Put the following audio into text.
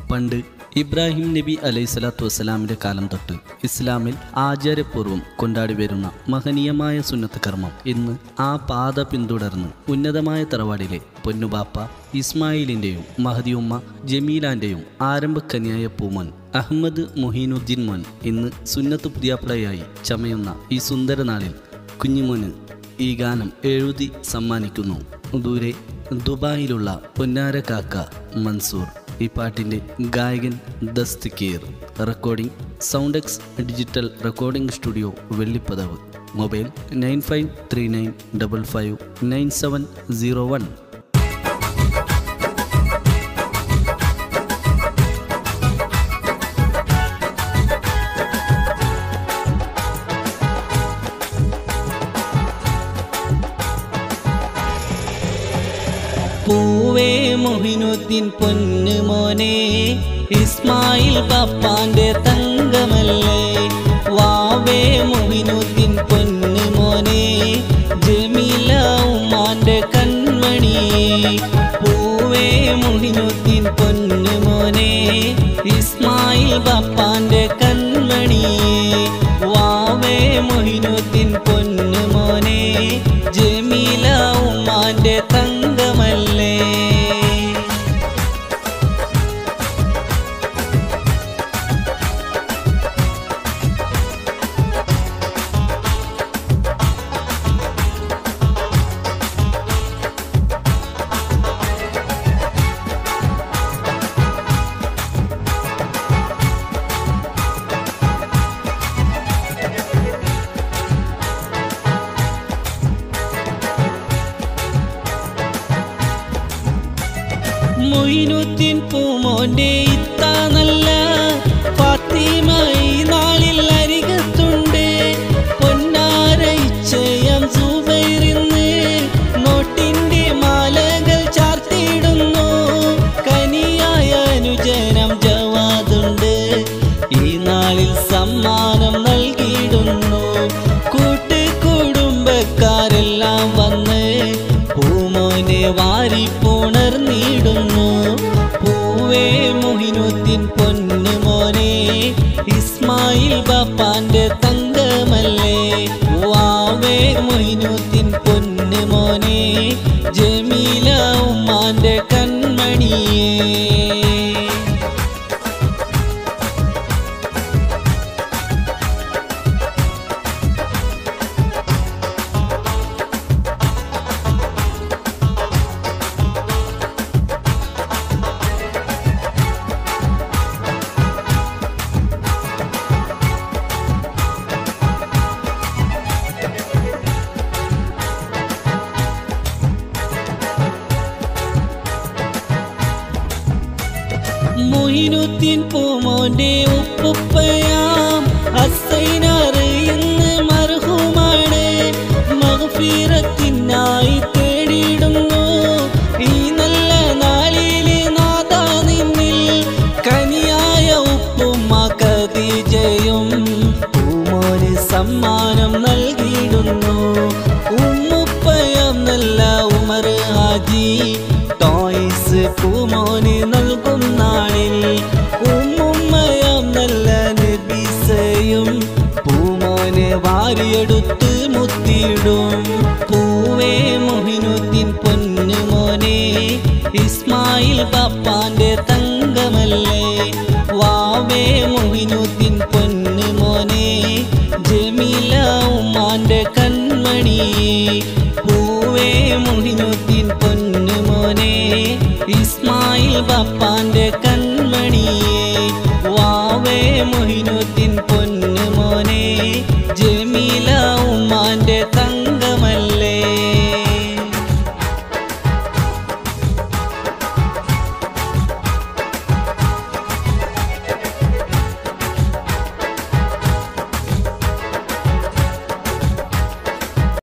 പണ്ട് ഇബ്രാഹിം നബി അലൈഹി സ്വലാത്തു വസ്സലാമിൻ്റെ കാലം തൊട്ട് ഇസ്ലാമിൽ ആചാര്യപൂർവ്വം കൊണ്ടാടി വരുന്ന മഹനീയമായ സുന്നത്ത് കർമ്മം ഇന്ന് ആ പാത പിന്തുടർന്ന് ഉന്നതമായ തറവാടിലെ പൊന്നുബാപ്പ ഇസ്മായിലിൻ്റെയും മഹദിയുമ്മ ജമീലാൻ്റെയും ആരംഭക്കന്യായ പൂമോൻ അഹമ്മദ് മുഹീനുദ്ദീൻ മോൻ ഇന്ന് സുന്നത്ത് പുതിയാപ്പിളയായി ചമയുന്ന ഈ സുന്ദര നാളിൽ കുഞ്ഞുമോന് ഈ ഗാനം എഴുതി സമ്മാനിക്കുന്നു ദൂരെ ദുബായിലുള്ള പൊന്നാര കാക്ക മൻസൂർ ഈ പാട്ടിൻ്റെ ഗായകൻ Dasthageer recording Soundex digital recording studio വെള്ളിപ്പതവ് mobile nine five three nine double five nine seven zero one പൂവേ മൊഹിനുദ്ദീൻ പൊന്നു മോനെ ഇസ്മായിൽ പപ്പാന്റെ തങ്കമല്ലേ വാവേ മൊഹിനുദ്ദീൻ പൊന്നു മോനെ ജമീല ഉമ്മാന്റെ കൺമണി പൂവേ മൊഹിനുദ്ദീൻ പൊന്നു മോനെ ഇസ്മായിൽ പപ്പാന്റെ കൺമണി വാവേ മൊഹിനുദ്ദീൻ പൊന്നു മോനെ ജമീല ഉമ്മാന്റെ തങ്കമല്ലേ മൊയിനുദ്ദീൻ പൂമോന്റെ ഇത്ത നല്ല ഫാത്തിമ ഈ നാളിൽ അരികത്തുണ്ട് പൊന്നാര ഇച്ചയം സുബൈറിന്ന് നോട്ടിന്റെ മാലകൾ ചാർത്തിയിടുന്നു കനിയായ അനുജനം ജവാദുണ്ട് ഈ നാളിൽ സമ്മാനം നൽകിയിടുന്നു കൂട്ട് കുടുംബക്കാരെല്ലാം വന്ന് പൂമോനെ വാരി പുണർന്നിടുന്നു പൂവേ മൊഹിനുദ്ദീൻ പൊന്നു മോനെ ഇസ്മായിൽ ബാപ്പാന്റെ തങ്കമല്ലേ വാവേ മൊഹിനുദ്ദീൻ പൊന്നു മോനെ ജമീല ഉമ്മാന്റെ കൺമണിയേ മൊഹിനുദ്ദീൻ പൂമോന്റെ ഉപ്പുപ്പയാം അസൈനാറ് ഇന്ന് മർഹുമാണ് മഹഫീറത്തിനായി തേടിയിടുന്നു ഈ നല്ല നാളിലെ നാദാ നിന്നിൽ കനിയായ ഉപ്പുമ്മ കതിജയും പൂമോന് സമ്മാനം നൽകിയിടുന്നു ഉമ്മുപ്പയം നല്ല ഉമർ ഹാജി ടോയ്സ് പൂമോന് നൽകും നാളിൽ ഉമ്മുമ്മയം നല്ല നബീസയും പൂമോനെ വാരിയെടുത്ത് മുത്തിയിടും പൂവേ മൊഹിനുദ്ദീൻ പൊന്നു മോനെ ഇസ്മായിൽ പാപ്പാന്റെ തങ്കമല്ലേ വാവേ മൊഹിനുദ്ദീൻ പൊന്നു മോനെ ജമീല ഉമ്മാന്റെ കൺമണി പൂവേ മൊഹിനുദ്ദീൻ പൊന്നു മോനെ ഇസ്മായിൽ ബാപ്പ